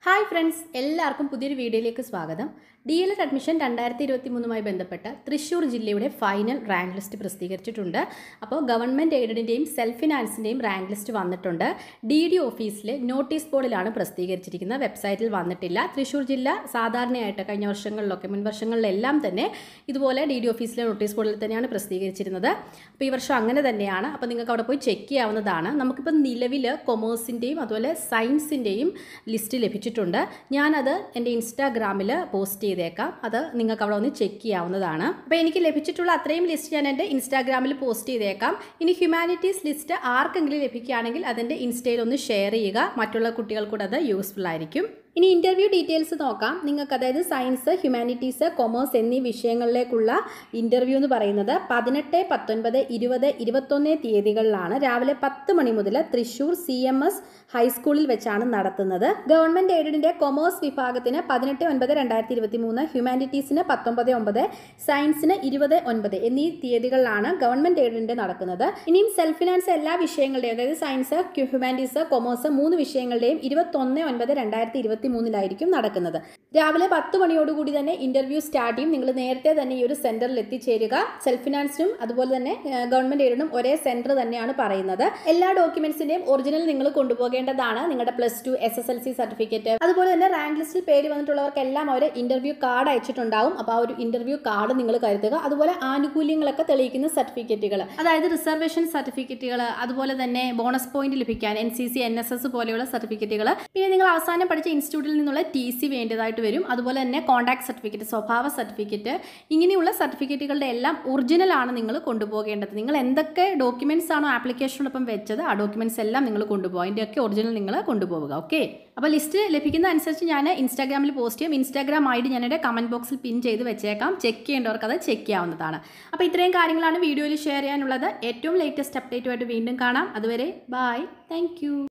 hi friends എല്ലാവർക്കും പുതിയൊരു വീഡിയോയിലേക്ക് സ്വാഗതം ഡി എൽ എഡ് അഡ്മിഷൻ രണ്ടായിരത്തി ഇരുപത്തി മൂന്നുമായി ബന്ധപ്പെട്ട് തൃശ്ശൂർ ജില്ലയുടെ ഫൈനൽ റാങ്ക് ലിസ്റ്റ് പ്രസിദ്ധീകരിച്ചിട്ടുണ്ട് അപ്പോൾ ഗവൺമെൻറ് എയ്ഡഡിൻ്റെയും സെൽഫ് ഫിനാൻസിൻ്റെയും റാങ്ക് ലിസ്റ്റ് വന്നിട്ടുണ്ട് ഡി ഡി ഓഫീസിലെ നോട്ടീസ് ബോർഡിലാണ് പ്രസിദ്ധീകരിച്ചിരിക്കുന്നത് വെബ്സൈറ്റിൽ വന്നിട്ടില്ല തൃശ്ശൂർ ജില്ല സാധാരണയായിട്ട് കഴിഞ്ഞ വർഷങ്ങളിലൊക്കെ മുൻ വർഷങ്ങളിലെല്ലാം തന്നെ ഇതുപോലെ ഡി ഡി ഓഫീസിലെ നോട്ടീസ് ബോർഡിൽ തന്നെയാണ് പ്രസിദ്ധീകരിച്ചിരുന്നത് അപ്പോൾ ഈ വർഷം അങ്ങനെ തന്നെയാണ് അപ്പോൾ നിങ്ങൾക്ക് അവിടെ പോയി ചെക്ക് ചെയ്യാവുന്നതാണ് നമുക്കിപ്പോൾ നിലവിൽ കൊമേഴ്സിൻ്റെയും അതുപോലെ സയൻസിൻ്റെയും ലിസ്റ്റ് ലഭിച്ചിട്ടുണ്ട് ഞാനത് എൻ്റെ ഇൻസ്റ്റാഗ്രാമിൽ പോസ്റ്റ് ചെയ്തേക്കാം അത് നിങ്ങൾക്ക് അവിടെ ഒന്ന് ചെക്ക് ചെയ്യാവുന്നതാണ് അപ്പോൾ എനിക്ക് ലഭിച്ചിട്ടുള്ള അത്രയും ലിസ്റ്റ് ഞാൻ എൻ്റെ ഇൻസ്റ്റാഗ്രാമിൽ പോസ്റ്റ് ചെയ്തേക്കാം ഇനി ഹ്യൂമാനിറ്റീസ് ലിസ്റ്റ് ആർക്കെങ്കിലും ലഭിക്കുകയാണെങ്കിൽ അതിൻ്റെ ഇൻസ്റ്റയിൽ ഒന്ന് ഷെയർ ചെയ്യുക മറ്റുള്ള കുട്ടികൾക്കൂടെ അത് യൂസ്ഫുൾ ആയിരിക്കും ഇനി ഇൻ്റർവ്യൂ ഡീറ്റെയിൽസ് നോക്കാം നിങ്ങൾക്ക് അതായത് സയൻസ് ഹ്യൂമാനിറ്റീസ് കൊമേഴ്സ് എന്നീ വിഷയങ്ങളിലേക്കുള്ള ഇൻ്റർവ്യൂ എന്ന് പറയുന്നത് പതിനെട്ട് പത്തൊൻപത് ഇരുപത് ഇരുപത്തൊന്ന് തീയതികളിലാണ് രാവിലെ പത്ത് മണി മുതൽ തൃശ്ശൂർ സി എം എസ് ഹൈസ്കൂളിൽ വെച്ചാണ് നടത്തുന്നത് ഗവൺമെൻറ് എയ്ഡഡിൻ്റെ കൊമേഴ്സ് വിഭാഗത്തിന് പതിനെട്ട് ഒൻപത് രണ്ടായിരത്തി ഇരുപത്തി മൂന്ന് ഹ്യൂമാനിറ്റീസിന് പത്തൊമ്പത് ഒമ്പത് സയൻസിന് ഇരുപത് ഒൻപത് എന്നീ തീയതികളിലാണ് ഗവൺമെൻറ് എയ്ഡഡിൻ്റെ നടക്കുന്നത് ഇനിയും സെൽഫ് ഫിനാൻസ് എല്ലാ വിഷയങ്ങളുടെയും അതായത് സയൻസ് ഹ്യൂമാനിറ്റീസ് കൊമേഴ്സ് മൂന്ന് വിഷയങ്ങളുടെയും ഇരുപത്തൊന്ന് ഒൻപത് രണ്ടായിരത്തി ഇരുപത്തി മൂന്നിലായിരിക്കും നടക്കുന്നത് രാവിലെ പത്ത് മണിയോടുകൂടി തന്നെ ഇന്റർവ്യൂ സ്റ്റാർട്ട് ചെയ്യും നിങ്ങൾ നേരത്തെ തന്നെ ഈ ഒരു സെന്ററിൽ എത്തിച്ചേരുക സെൽഫ് ഫിനാൻസിനും അതുപോലെ തന്നെ ഗവൺമെന്റ് എയ്ഡിനും ഒരേ സെന്റർ തന്നെയാണ് പറയുന്നത് എല്ലാ ഡോക്യുമെന്റ്സിന്റെയും ഒറിജിനൽ നിങ്ങൾ കൊണ്ടുപോകേണ്ടതാണ് നിങ്ങളുടെ plus two S S L C certificate അതുപോലെ തന്നെ റാങ്ക് ലിസ്റ്റിൽ പേര് വന്നിട്ടുള്ളവർക്കെല്ലാം അവർ ഇന്റർവ്യൂ കാർഡ് അയച്ചിട്ടുണ്ടാവും അപ്പോൾ ആ ഒരു ഇന്റർവ്യൂ കാർഡ് നിങ്ങൾ കരുതുക അതുപോലെ ആനുകൂല്യങ്ങളൊക്കെ തെളിയിക്കുന്ന സർട്ടിഫിക്കറ്റുകൾ അതായത് റിസർവേഷൻ സർട്ടിഫിക്കറ്റുകൾ അതുപോലെ തന്നെ ബോണസ് പോയിന്റ് ലഭിക്കാൻ N C C N S S പോലെയുള്ള സർട്ടിഫിക്കറ്റുകൾ പിന്നെ നിങ്ങൾ അവസാനം പഠിച്ച ഇൻസ്റ്റിറ്റ്യൂട്ടിൽ നിന്നുള്ള ടി സി വേണ്ടതായിട്ട് വരും അതുപോലെ തന്നെ കോൺടാക്ട് സർട്ടിഫിക്കറ്റ് സ്വഭാവ സർട്ടിഫിക്കറ്റ് ഇങ്ങനെയുള്ള സർട്ടിഫിക്കറ്റുകളുടെ എല്ലാം ഒറിജിനൽ ആണ് നിങ്ങൾ കൊണ്ടുപോകേണ്ടത് നിങ്ങൾ എന്തൊക്കെ ഡോക്യുമെന്റ്സ് ആണോ ആപ്ലിക്കേഷനോടൊപ്പം വെച്ചത് ആ ഡോക്യുമെന്റ്സ് എല്ലാം നിങ്ങൾ കൊണ്ടുപോകും അതിൻ്റെയൊക്കെ ഒറിജിനൽ നിങ്ങൾ കൊണ്ടുപോവുക ഓക്കെ അപ്പോൾ ലിസ്റ്റ് ലഭിക്കുന്ന അനുസരിച്ച് ഞാൻ ഇൻസ്റ്റാഗ്രാമിൽ പോസ്റ്റ് ചെയ്യും ഇൻസ്റ്റാഗ്രാം ഐ ഡി ഞാൻ എൻ്റെ കമൻറ്റ് ബോക്സിൽ പിൻ ചെയ്ത് വെച്ചേക്കാം ചെക്ക് ചെയ്യേണ്ടവർക്ക് അത് ചെക്ക് ചെയ്യാവുന്നതാണ് അപ്പോൾ ഇത്രയും കാര്യങ്ങളാണ് വീഡിയോയിൽ ഷെയർ ചെയ്യാനുള്ളത് ഏറ്റവും ലേറ്റസ്റ്റ് അപ്ഡേറ്റുമായിട്ട് വീണ്ടും കാണാം അതുവരെ ബായ് താങ്ക്